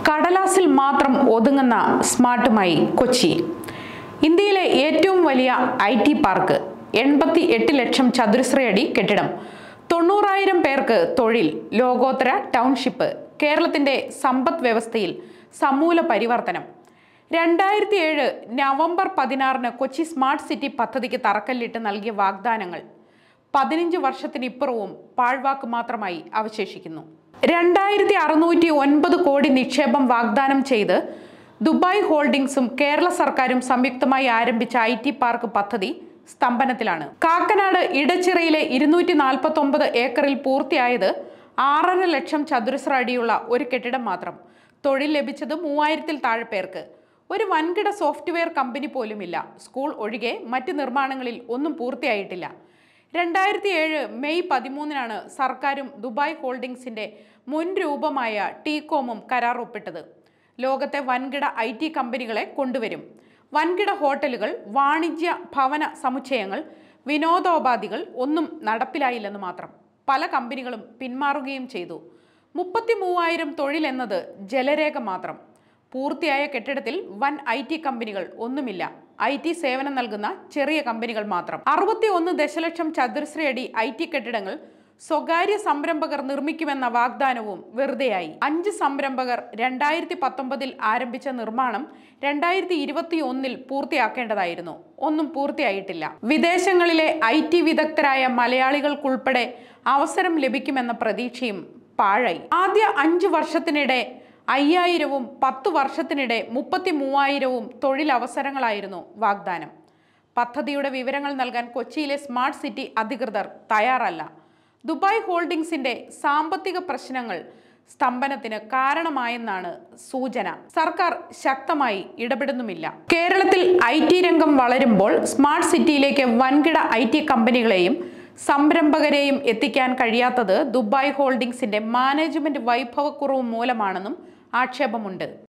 കടലാസിൽ മാത്രം ഒതുങ്ങുന്ന സ്മാർട്ടുമായി കൊച്ചി ഇന്ത്യയിലെ ഏറ്റവും വലിയ ഐ ടി പാർക്ക് എൺപത്തി എട്ട് ലക്ഷം ചതുരശ്രയടി കെട്ടിടം തൊണ്ണൂറായിരം പേർക്ക് തൊഴിൽ ലോകോത്തര ടൗൺഷിപ്പ് കേരളത്തിന്റെ സമ്പദ് വ്യവസ്ഥയിൽ സമൂല പരിവർത്തനം രണ്ടായിരത്തി ഏഴ് നവംബർ പതിനാറിന് കൊച്ചി സ്മാർട്ട് സിറ്റി പദ്ധതിക്ക് തറക്കല്ലിട്ട് നൽകിയ വാഗ്ദാനങ്ങൾ പതിനഞ്ച് വർഷത്തിനിപ്പുറവും പാഴ്വാക്ക് മാത്രമായി അവശേഷിക്കുന്നു രണ്ടായിരത്തി അറുന്നൂറ്റി ഒൻപത് കോടി നിക്ഷേപം വാഗ്ദാനം ചെയ്ത് ദുബായ് ഹോൾഡിംഗ്സും കേരള സർക്കാരും സംയുക്തമായി ആരംഭിച്ച ഐ ടി പാർക്ക് പദ്ധതി സ്തംഭനത്തിലാണ് കാക്കനാട് ഇടച്ചിറയിലെ ഇരുന്നൂറ്റി നാൽപ്പത്തി ഒമ്പത് ഏക്കറിൽ പൂർത്തിയായത് ആറര ലക്ഷം ചതുരശ്ര അടിയുള്ള ഒരു കെട്ടിടം മാത്രം തൊഴിൽ ലഭിച്ചത് മൂവായിരത്തിൽ താഴെ പേർക്ക് ഒരു വൻകിട സോഫ്റ്റ്വെയർ കമ്പനി പോലുമില്ല സ്കൂൾ ഒഴികെ മറ്റ് നിർമ്മാണങ്ങളിൽ ഒന്നും പൂർത്തിയായിട്ടില്ല രണ്ടായിരത്തി ഏഴ് മെയ് പതിമൂന്നിനാണ് സർക്കാരും ദുബായ് ഹോൾഡിംഗ്സിന്റെ മുൻ രൂപമായ ടീകോമും കരാർ ഒപ്പിട്ടത് ലോകത്തെ വൻകിട ഐ ടി കമ്പനികളെ കൊണ്ടുവരും വൻകിട ഹോട്ടലുകൾ വാണിജ്യ ഭവന സമുച്ചയങ്ങൾ വിനോദോപാധികൾ ഒന്നും നടപ്പിലായില്ലെന്ന് മാത്രം പല കമ്പനികളും പിന്മാറുകയും ചെയ്തു മുപ്പത്തി മൂവായിരം തൊഴിൽ എന്നത് ജലരേഖ മാത്രം പൂർത്തിയായ കെട്ടിടത്തിൽ വൻ ഐ ടി കമ്പനികൾ ഒന്നുമില്ല ഐ ടി സേവനം നൽകുന്ന ചെറിയ കമ്പനികൾ മാത്രം അറുപത്തി ഒന്ന് ദശലക്ഷം ചതുരശ്രയടി ഐ ടി കെട്ടിടങ്ങൾ സ്വകാര്യ സംരംഭകർ നിർമ്മിക്കുമെന്ന വാഗ്ദാനവും വെറുതെയായി അഞ്ച് സംരംഭകർ രണ്ടായിരത്തി പത്തൊമ്പതിൽ ആരംഭിച്ച നിർമ്മാണം രണ്ടായിരത്തി ഇരുപത്തി ഒന്നിൽ പൂർത്തിയാക്കേണ്ടതായിരുന്നു ഒന്നും പൂർത്തിയായിട്ടില്ല വിദേശങ്ങളിലെ ഐ ടി വിദഗ്ധരായ മലയാളികൾക്കുൾപ്പെടെ അവസരം ലഭിക്കുമെന്ന പ്രതീക്ഷയും പാഴായി ആദ്യ അഞ്ച് വർഷത്തിനിടെ അയ്യായിരവും പത്ത് വർഷത്തിനിടെ മുപ്പത്തി മൂവായിരവും തൊഴിലവസരങ്ങളായിരുന്നു വാഗ്ദാനം പദ്ധതിയുടെ വിവരങ്ങൾ നൽകാൻ കൊച്ചിയിലെ സ്മാർട്ട് സിറ്റി അധികൃതർ തയ്യാറല്ല ദുബായ് ഹോൾഡിംഗ്സിന്റെ സാമ്പത്തിക പ്രശ്നങ്ങൾ സ്തംഭനത്തിന് കാരണമായെന്നാണ് സൂചന സർക്കാർ ശക്തമായി ഇടപെടുന്നുമില്ല കേരളത്തിൽ ഐ ടി രംഗം വളരുമ്പോൾ സ്മാർട്ട് സിറ്റിയിലേക്ക് വൻകിട ഐ ടി കമ്പനികളെയും സംരംഭകരെയും എത്തിക്കാൻ കഴിയാത്തത് ദുബായ് ഹോൾഡിംഗ്സിന്റെ മാനേജ്മെന്റ് വൈഭവക്കുറവ് മൂലമാണെന്നും ആക്ഷേപമുണ്ട്